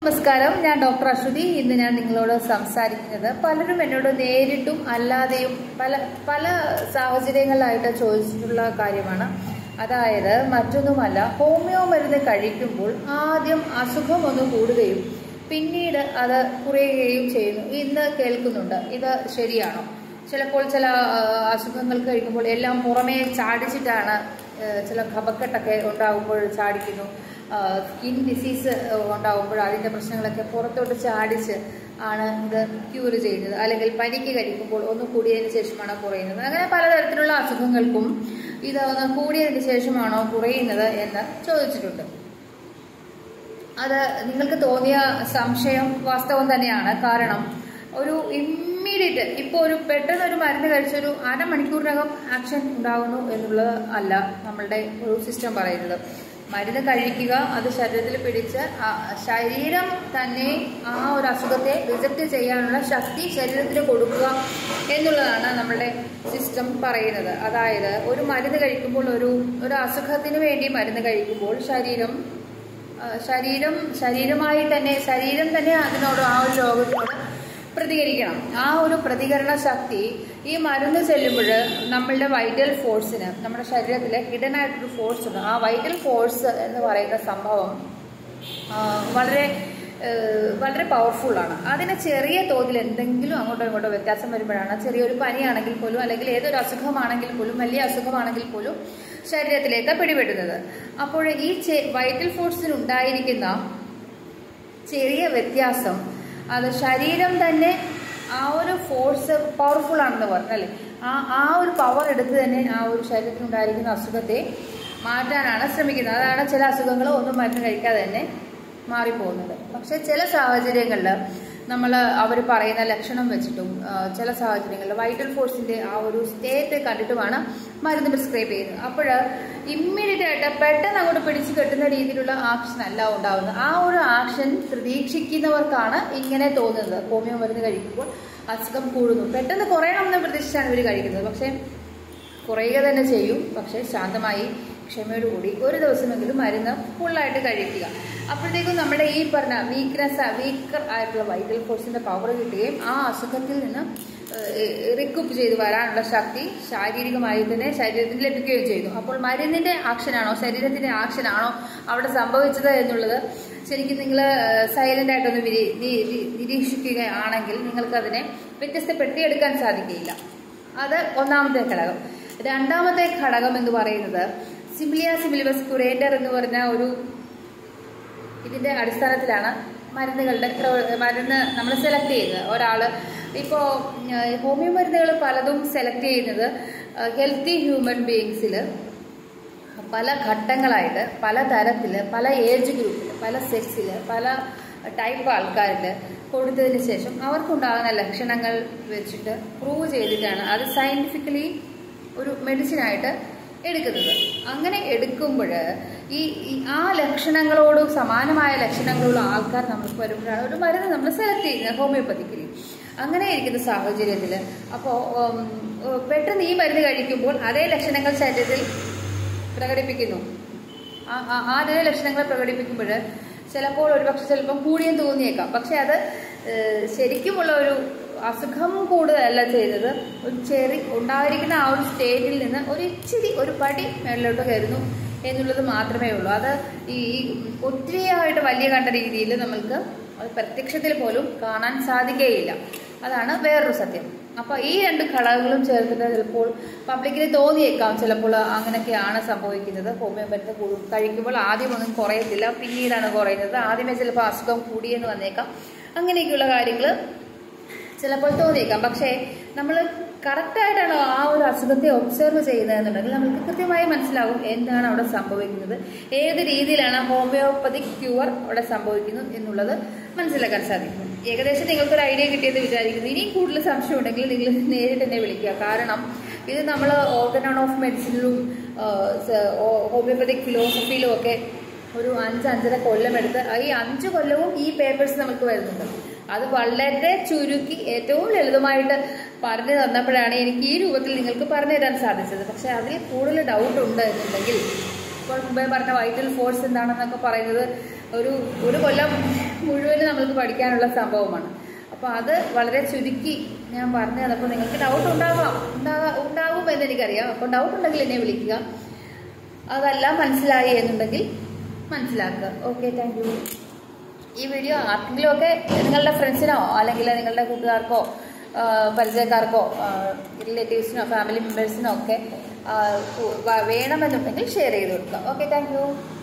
നമസ്കാരം ഞാൻ ഡോക്ടർ അശ്വതി ഇന്ന് ഞാൻ നിങ്ങളോട് സംസാരിക്കുന്നത് പലരും എന്നോട് നേരിട്ടും അല്ലാതെയും പല പല സാഹചര്യങ്ങളിലായിട്ട് ചോദിച്ചിട്ടുള്ള കാര്യമാണ് അതായത് മറ്റൊന്നുമല്ല ഹോമിയോ മരുന്ന് കഴിക്കുമ്പോൾ ആദ്യം അസുഖം ഒന്ന് കൂടുകയും പിന്നീട് അത് കുറയുകയും ചെയ്യുന്നു ഇന്ന് കേൾക്കുന്നുണ്ട് ഇത് ശരിയാണോ ചിലപ്പോൾ ചില ആ, അസുഖങ്ങൾ കഴിക്കുമ്പോൾ എല്ലാം പുറമേ ചാടിച്ചിട്ടാണ് ആ, ചില കഫക്കെട്ടൊക്കെ ഉണ്ടാകുമ്പോൾ ചാടിക്കുന്നു സ്കിൻ ഡിസീസ് ഉണ്ടാകുമ്പോൾ അതിൻ്റെ പ്രശ്നങ്ങളൊക്കെ പുറത്തോട്ട് ചാടിച്ച് ആണ് ഇത് ക്യൂർ ചെയ്യുന്നത് അല്ലെങ്കിൽ പനിക്ക് കഴിക്കുമ്പോൾ ഒന്ന് കൂടിയതിന് ശേഷമാണ് കുറയുന്നത് അങ്ങനെ പലതരത്തിലുള്ള അസുഖങ്ങൾക്കും ഇത് ഒന്ന് കൂടിയതിന് ശേഷമാണോ കുറയുന്നത് എന്ന് ചോദിച്ചിട്ടുണ്ട് അത് നിങ്ങൾക്ക് തോന്നിയ സംശയം വാസ്തവം തന്നെയാണ് കാരണം ഒരു ഇമ്മീഡിയറ്റ് ഇപ്പോൾ ഒരു പെട്ടെന്ന് ഒരു മരുന്ന് കഴിച്ചൊരു അരമണിക്കൂറിനകം ആക്ഷൻ ഉണ്ടാകുന്നു എന്നുള്ളത് അല്ല നമ്മളുടെ ഒരു സിസ്റ്റം പറയുന്നത് മരുന്ന് കഴിക്കുക അത് ശരീരത്തിൽ പിടിച്ച് ആ ശരീരം തന്നെ ആ ഒരു അസുഖത്തെ റിജക്റ്റ് ചെയ്യാനുള്ള ശക്തി ശരീരത്തിന് കൊടുക്കുക എന്നുള്ളതാണ് നമ്മളുടെ സിസ്റ്റം പറയുന്നത് അതായത് ഒരു മരുന്ന് കഴിക്കുമ്പോൾ ഒരു ഒരു അസുഖത്തിന് വേണ്ടി മരുന്ന് കഴിക്കുമ്പോൾ ശരീരം ആ, ശരീരം ശരീരമായി തന്നെ ശരീരം തന്നെ അതിനോട് ആ ഒരു രോഗത്തിനോട് പ്രതികരിക്കണം ആ ഒരു പ്രതികരണ ശക്തി ഈ മരുന്ന് ചെല്ലുമ്പോൾ നമ്മളുടെ വൈറ്റൽ ഫോഴ്സിന് നമ്മുടെ ശരീരത്തിലെ ഹിഡൻ ആയിട്ടൊരു ഫോഴ്സ് ഉണ്ട് ആ വൈറ്റൽ ഫോഴ്സ് എന്ന് പറയുന്ന സംഭവം ആ, വളരെ ഏഹ്, വളരെ പവർഫുള്ളാണ് അതിന് ചെറിയ തോതിൽ എന്തെങ്കിലും അങ്ങോട്ടോ ഇങ്ങോട്ടോ വ്യത്യാസം വരുമ്പോഴാണ് ചെറിയൊരു പനിയാണെങ്കിൽ പോലും അല്ലെങ്കിൽ ഏതൊരു അസുഖമാണെങ്കിൽ പോലും വലിയ അസുഖമാണെങ്കിൽ പോലും ശരീരത്തിലേക്ക് പിടിപെടുന്നത് അപ്പോൾ ഈ വൈറ്റൽ ഫോഴ്സിന് ഉണ്ടായിരിക്കുന്ന ചെറിയ വ്യത്യാസം അത് ശരീരം തന്നെ ആ ഒരു ഫോഴ്സ് പവർഫുൾ ആണെന്ന് പറഞ്ഞല്ലേ ആ ആ ഒരു പവർ എടുത്ത് തന്നെ ആ ഒരു ശരീരത്തിനുണ്ടായിരിക്കുന്ന അസുഖത്തെ മാറ്റാനാണ് ശ്രമിക്കുന്നത് അതാണ് ചില അസുഖങ്ങൾ ഒന്നും മരുന്ന് കഴിക്കാതെ തന്നെ മാറിപ്പോകുന്നത് പക്ഷെ ചില സാഹചര്യങ്ങളിൽ നമ്മൾ അവർ പറയുന്ന ലക്ഷണം വെച്ചിട്ടും ആ, ചില സാഹചര്യങ്ങളിൽ വൈറ്റൽ ഫോഴ്സിന്റെ ആ ഒരു സ്റ്റേറ്റ് കണ്ടിട്ടുമാണ് മരുന്ന് പ്രിസ്ക്രൈബ് ചെയ്യുന്നത് അപ്പോൾ ഇമ്മീഡിയറ്റ് ആയിട്ട് പെട്ടെന്ന് അങ്ങോട്ട് പിടിച്ചു കെട്ടുന്ന രീതിയിലുള്ള ആക്ഷൻ അല്ല ഉണ്ടാവുന്നത് ആ ഒരു ആക്ഷൻ പ്രതീക്ഷിക്കുന്നവർക്കാണ് ഇങ്ങനെ തോന്നുന്നത് ഹോമിയോ മരുന്ന് കഴിക്കുമ്പോൾ അസുഖം കൂടുന്നു പെട്ടെന്ന് കുറയണമെന്ന് പ്രതീക്ഷിച്ചാണ് ഇവർ കഴിക്കുന്നത് പക്ഷേ കുറയുക തന്നെ ചെയ്യും പക്ഷേ ശാന്തമായി ക്ഷമയോടുകൂടി ഒരു ദിവസമെങ്കിലും മരുന്ന് ഫുള്ളായിട്ട് കഴിക്കുക അപ്പോഴത്തേക്കും നമ്മുടെ ഈ പറഞ്ഞ വീക്ക്നെസ് വീക്കർ ആയിട്ടുള്ള വൈറ്റൽ ഫോഴ്സിന്റെ പവർ കിട്ടുകയും ആ അസുഖത്തിൽ നിന്ന് റിക്കൂപ്പ് ചെയ്ത് വരാനുള്ള ശക്തി ശാരീരികമായി തന്നെ ശരീരത്തിന് ലഭിക്കുകയും ചെയ്യുന്നു അപ്പോൾ മരുന്നിന്റെ ആക്ഷനാണോ ശരീരത്തിന്റെ ആക്ഷനാണോ അവിടെ സംഭവിച്ചത് എന്നുള്ളത് ശരിക്കും നിങ്ങൾ സൈലന്റ് ആയിട്ടൊന്ന് വിരി- നി- നി- നിരീക്ഷിക്കുകയാണെങ്കിൽ നിങ്ങൾക്കതിനെ വ്യത്യസ്തപ്പെടുത്തിയെടുക്കാൻ സാധിക്കുകയില്ല അത് ഒന്നാമത്തെ ഘടകം രണ്ടാമത്തെ ഘടകം എന്ന് പറയുന്നത് സിമിലിയ സിമിലിബസ് കുരേൻഡർ എന്ന് പറഞ്ഞ ഒരു ഇതിന്റെ അടിസ്ഥാനത്തിലാണ് മരുന്നുകളുടെ പ്രവ- മരുന്ന് നമ്മൾ സെലക്ട് ചെയ്യുന്നത് ഒരാൾ ഇപ്പോൾ ഹോമിയോ മരുന്നുകൾ പലതും സെലക്ട് ചെയ്യുന്നത് ഹെൽത്തി ഹ്യൂമൻ ബീയിങ്സിൽ പല ഘട്ടങ്ങളായിട്ട് പല തരത്തിൽ പല ഏജ് ഗ്രൂപ്പിൽ പല സെക്സിൽ പല ടൈപ്പ് ആൾക്കാരിൽ കൊടുത്തതിന് ശേഷം അവർക്കുണ്ടാകുന്ന ലക്ഷണങ്ങൾ വെച്ചിട്ട് പ്രൂവ് ചെയ്തിട്ടാണ് അത് സയൻറ്റിഫിക്കലി ഒരു മെഡിസിനായിട്ട് എടുക്കുന്നത് അങ്ങനെ എടുക്കുമ്പോൾ ഈ ഈ ആ ലക്ഷണങ്ങളോട് സമാനമായ ലക്ഷണങ്ങളുള്ള ആൾക്കാർ നമുക്ക് വരുമ്പോഴാണ് ഒരു മരുന്ന് നമ്മൾ സെലക്ട് ചെയ്യുന്നത് ഹോമിയോപ്പതിക്കലി അങ്ങനെ ഇരിക്കുന്ന സാഹചര്യത്തിൽ അപ്പോൾ പെട്ടെന്ന് ഈ മരുന്ന് കഴിക്കുമ്പോൾ അതേ ലക്ഷണങ്ങൾ ശരീരത്തിൽ പ്രകടിപ്പിക്കുന്നു ആ- ആ- ആ അതേ ലക്ഷണങ്ങൾ പ്രകടിപ്പിക്കുമ്പോൾ ചിലപ്പോൾ ഒരുപക്ഷെ ചിലപ്പം കൂടിയെന്ന് തോന്നിയേക്കാം പക്ഷെ അത് ഏഹ്, ശരിക്കുമുള്ള ഒരു അസുഖം കൂടുതലല്ല ചെയ്തത് ഒരു ചെറി ഉണ്ടായിരിക്കുന്ന ആ ഒരു സ്റ്റേറ്റിൽ നിന്ന് ഒരു ഇച്ചിരി ഒരു പടി മേളിലോട്ട് കയറുന്നു എന്നുള്ളത് മാത്രമേ ഉള്ളൂ അത് ഈ ഒത്തിരിയായിട്ട് വലിയ കണ്ട രീതിയിൽ നമ്മൾക്ക് അത് പ്രത്യക്ഷത്തിൽ പോലും കാണാൻ സാധിക്കുകയില്ല അതാണ് വേറൊരു സത്യം അപ്പൊ ഈ രണ്ട് ഘടകങ്ങളും ചേർത്തിട്ട് ചിലപ്പോൾ പബ്ലിക്കിന് തോന്നിയേക്കാം ചിലപ്പോൾ അങ്ങനെയൊക്കെയാണ് സംഭവിക്കുന്നത് ഹോമിയോ മരുന്ന് കൂ- കഴിക്കുമ്പോൾ ആദ്യം ഒന്നും കുറയത്തില്ല പിന്നീടാണ് കുറയുന്നത് ആദ്യമേ ചിലപ്പോൾ അസുഖം കൂടിയെന്ന് വന്നേക്കാം അങ്ങനെയൊക്കെയുള്ള കാര്യങ്ങൾ ചിലപ്പോൾ തോന്നിയേക്കാം പക്ഷേ നമ്മൾ കറക്റ്റായിട്ടാണ് ആ ഒരു അസുഖത്തെ ഒബ്സർവ് ചെയ്യുന്നതെന്നുണ്ടെങ്കിൽ നമുക്ക് കൃത്യമായി മനസ്സിലാവും എന്താണ് അവിടെ സംഭവിക്കുന്നത് ഏത് രീതിയിലാണ് ഹോമിയോപ്പതിക് ക്യൂർ അവിടെ സംഭവിക്കുന്നത് എന്നുള്ളത് മനസ്സിലാക്കാൻ സാധിക്കും ഏകദേശം നിങ്ങൾക്കൊരു ഐഡിയ കിട്ടിയെന്ന് വിചാരിക്കുന്നു ഇനിയും കൂടുതൽ സംശയം ഉണ്ടെങ്കിൽ നിങ്ങൾ നേരിട്ട് തന്നെ വിളിക്കുക കാരണം ഇത് നമ്മൾ ഓർഗനോൺ ഓഫ് മെഡിസിനിലും ഹോമിയോപ്പതിക് ഫിലോസഫിയിലും ഒക്കെ ഒരു അഞ്ച് അഞ്ചര കൊല്ലം എടുത്ത് ഈ അഞ്ച് കൊല്ലവും ഈ പേപ്പേഴ്സ് നമുക്ക് വരുന്നുണ്ട് അത് വളരെ ചുരുക്കി ഏറ്റവും ലളിതമായിട്ട് പറഞ്ഞു തന്നപ്പോഴാണ് എനിക്ക് ഈ രൂപത്തിൽ നിങ്ങൾക്ക് പറഞ്ഞു തരാൻ സാധിച്ചത് പക്ഷെ അതിൽ കൂടുതൽ ഡൗട്ട് ഉണ്ട് എന്നുണ്ടെങ്കിൽ ഇപ്പോൾ മുമ്പേ പറഞ്ഞ വൈറ്റൽ ഫോഴ്സ് എന്താണെന്നൊക്കെ പറയുന്നത് ഒരു ഒരു കൊല്ലം മുഴുവൻ നമ്മൾക്ക് പഠിക്കാനുള്ള സംഭവമാണ് അപ്പോൾ അത് വളരെ ചുരുക്കി ഞാൻ പറഞ്ഞു തന്നപ്പോൾ നിങ്ങൾക്ക് ഡൗട്ട് ഉണ്ടാകാം ഉണ്ടാകാം ഉണ്ടാകും എന്ന് എനിക്കറിയാം അപ്പോൾ ഡൗട്ട് ഉണ്ടെങ്കിൽ എന്നെ വിളിക്കുക അതെല്ലാം മനസ്സിലായി എന്നുണ്ടെങ്കിൽ മനസ്സിലാക്കുക ഓക്കെ താങ്ക് യു ഈ വീഡിയോ ആർക്കെങ്കിലും ഒക്കെ നിങ്ങളുടെ ഫ്രണ്ട്സിനോ അല്ലെങ്കിൽ നിങ്ങളുടെ കൂട്ടുകാർക്കോ ആ, പരിചയക്കാർക്കോ റിലേറ്റീവ്സിനോ ഫാമിലി മെമ്പേഴ്സിനോ ഒക്കെ ആ, വ- വേണമെന്നുണ്ടെങ്കിൽ ഷെയർ ചെയ്ത് കൊടുക്കുക ഓക്കെ താങ്ക് യു